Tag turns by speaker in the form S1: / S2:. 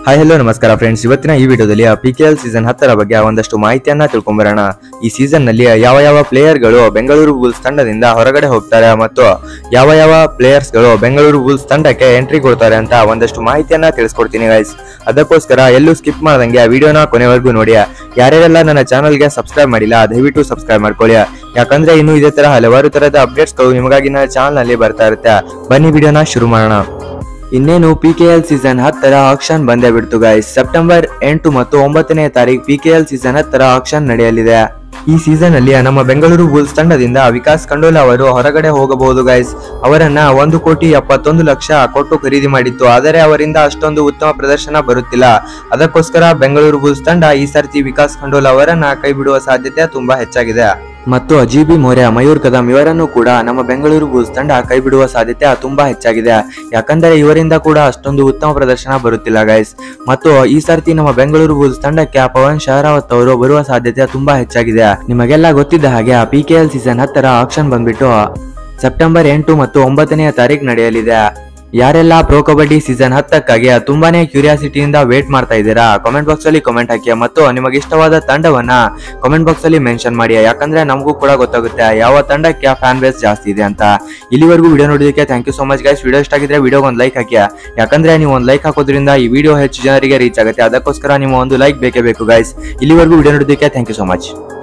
S1: hi hello ನಮಸ್ಕಾರ friends ಇವತ್ತಿನ ಈ ವಿಡಿಯೋದಲ್ಲಿ ಪಿ ಕೆ ಎಲ್ ಸೀಸನ್ ಹತ್ತರ ಬಗ್ಗೆ ಒಂದಷ್ಟು ಮಾಹಿತಿಯನ್ನ ತಿಳ್ಕೊಂಬರೋಣ ಈ ಸೀಸನ್ ನಲ್ಲಿ ಯಾವ ಯಾವ ಪ್ಲೇಯರ್ಗಳು ಬೆಂಗಳೂರು ಬುಲ್ಸ್ ತಂಡದಿಂದ ಹೊರಗಡೆ ಹೋಗ್ತಾರೆ ಮತ್ತು ಯಾವ ಯಾವ ಪ್ಲೇಯರ್ಸ್ ಗಳು ಬೆಂಗಳೂರು ಬುಲ್ಸ್ ತಂಡಕ್ಕೆ ಎಂಟ್ರಿ ಕೊಡ್ತಾರೆ ಅಂತ ಒಂದಷ್ಟು ಮಾಹಿತಿಯನ್ನ ತಿಳಿಸ್ಕೊಡ್ತೀನಿ ಗೈಸ್ ಅದಕ್ಕೋಸ್ಕರ ಎಲ್ಲೂ ಸ್ಕಿಪ್ ಮಾಡದಂಗೆ ವಿಡಿಯೋನ ಕೊನೆವರೆಗೂ ನೋಡಿ ಯಾರ್ಯಾರೆಲ್ಲ ನನ್ನ ಚಾನಲ್ಗೆ ಸಬ್ಸ್ಕ್ರೈಬ್ ಮಾಡಿಲ್ಲ ದಯವಿಟ್ಟು ಸಬ್ಸ್ಕ್ರೈಬ್ ಮಾಡ್ಕೊಳ್ಳಿ ಯಾಕಂದ್ರೆ ಇನ್ನು ಇದೇ ತರ ಹಲವಾರು ತರಹದ ಅಪ್ಡೇಟ್ಸ್ಗಳು ನಿಮಗಾಗಿ ನನ್ನ ಚಾನಲ್ ನಲ್ಲಿ ಬರ್ತಾ ಇರುತ್ತೆ ಬನ್ನಿ ವಿಡಿಯೋನ ಶುರು ಮಾಡೋಣ ಇನ್ನೇನು ಪಿ ಕೆ ಎಲ್ ಸೀಸನ್ ಹತ್ತರ ಆಕ್ಷನ್ ಬಂದೇ ಬಿಡ್ತು ಗೈಸ್ ಸೆಪ್ಟೆಂಬರ್ ಎಂಟು ಮತ್ತು ಒಂಬತ್ತನೇ ತಾರೀಕು ಪಿ ಕೆ ಎಲ್ ಸೀಸನ್ ಹತ್ತರ ಆಕ್ಷನ್ ನಡೆಯಲಿದೆ ಈ ಸೀಸನ್ ಅಲ್ಲಿ ನಮ್ಮ ಬೆಂಗಳೂರು ಬುಲ್ಸ್ ತಂಡದಿಂದ ವಿಕಾಸ್ ಖಂಡೋಲ ಅವರು ಹೊರಗಡೆ ಹೋಗಬಹುದು ಗೈಸ್ ಅವರನ್ನ ಒಂದು ಕೋಟಿ ಎಪ್ಪತ್ತೊಂದು ಲಕ್ಷ ಕೊಟ್ಟು ಖರೀದಿ ಮಾಡಿತ್ತು ಆದರೆ ಅವರಿಂದ ಅಷ್ಟೊಂದು ಉತ್ತಮ ಪ್ರದರ್ಶನ ಬರುತ್ತಿಲ್ಲ ಅದಕ್ಕೋಸ್ಕರ ಬೆಂಗಳೂರು ಬುಲ್ಸ್ ತಂಡ ಈ ಸರ್ತಿ ವಿಕಾಸ್ ಖಂಡೋಲ ಅವರನ್ನ ಕೈ ಬಿಡುವ ಸಾಧ್ಯತೆ ತುಂಬಾ ಹೆಚ್ಚಾಗಿದೆ ಮತ್ತು ಅಜೀಬಿ ಮೌರ್ಯ ಮಯೂರ್ ಕದಂ ಇವರನ್ನು ಕೂಡ ನಮ್ಮ ಬೆಂಗಳೂರು ಬುಲ್ಸ್ ತಂಡ ಕೈ ಬಿಡುವ ಸಾಧ್ಯತೆ ತುಂಬಾ ಹೆಚ್ಚಾಗಿದೆ ಯಾಕಂದರೆ ಇವರಿಂದ ಕೂಡ ಅಷ್ಟೊಂದು ಉತ್ತಮ ಪ್ರದರ್ಶನ ಬರುತ್ತಿಲ್ಲ ಗೈಸ್ ಮತ್ತು ಈ ಸರ್ತಿ ನಮ್ಮ ಬೆಂಗಳೂರು ಬುಲ್ಸ್ ತಂಡಕ್ಕೆ ಪವನ್ ಶಹರಾವತ್ ಅವರು ಬರುವ ಸಾಧ್ಯತೆ ತುಂಬಾ ಹೆಚ್ಚಾಗಿದೆ ನಿಮಗೆಲ್ಲ ಗೊತ್ತಿದ್ದ ಹಾಗೆ ಪಿ ಕೆ ಎಲ್ ಸೀಸನ್ ಹತ್ತರ ಆಕ್ಷನ್ ಬಂದ್ಬಿಟ್ಟು ಸೆಪ್ಟೆಂಬರ್ ಎಂಟು ಮತ್ತು ಒಂಬತ್ತನೆಯ ತಾರೀಕು ನಡೆಯಲಿದೆ ಯಾರೆಲ್ಲ ಪ್ರೋ ಕಬಡ್ಡಿ ಸೀಸನ್ ಹತ್ತಕ್ಕಾಗಿ ತುಂಬಾನೇ ಕ್ಯೂರಿಯಾಸಿಟಿಯಿಂದ ವೇಟ್ ಮಾಡ್ತಾ ಇದ್ದೀರಾ ಕಾಮೆಂಟ್ ಬಾಕ್ಸ್ ಅಲ್ಲಿ ಕಾಮೆಂಟ್ ಹಾಕಿ ಮತ್ತು ನಿಮಗೆ ಇಷ್ಟವಾದ ತಂಡವನ್ನ ಕಾಮೆಂಟ್ ಬಾಕ್ಸ್ ಅಲ್ಲಿ ಮೆನ್ಷನ್ ಮಾಡಿ ಯಾಕಂದ್ರೆ ನಮಗೂ ಕೂಡ ಗೊತ್ತಾಗುತ್ತೆ ಯಾವ ತಂಡಕ್ಕೆ ಫ್ಯಾನ್ ಬೇಸ್ ಜಾಸ್ತಿ ಇದೆ ಅಂತ ಇಲ್ಲಿವರೆಗೂ ವಿಡಿಯೋ ನೋಡೋದಕ್ಕೆ thank you so much guys video ಇಷ್ಟ ಆಗಿದ್ರೆ ವಿಡಿಯೋ ಒಂದು ಲೈಕ್ ಹಾಕಿ ಯಾಕಂದ್ರೆ ನೀವು ಒಂದು ಲೈಕ್ ಹಾಕೋದ್ರಿಂದ ಈ ವಿಡಿಯೋ ಹೆಚ್ಚು ಜನರಿಗೆ ರೀಚ್ ಆಗುತ್ತೆ ಅದಕ್ಕೋಸ್ಕರ ನೀವು ಒಂದು ಲೈಕ್ ಬೇಕೇ ಬೇಕು ಗೈಸ್ ಇಲ್ಲಿವರೆಗೂ ವಿಡಿಯೋ ನೋಡೋದಕ್ಕೆ ಥ್ಯಾಂಕ್ ಯು ಸೊ ಮಚ್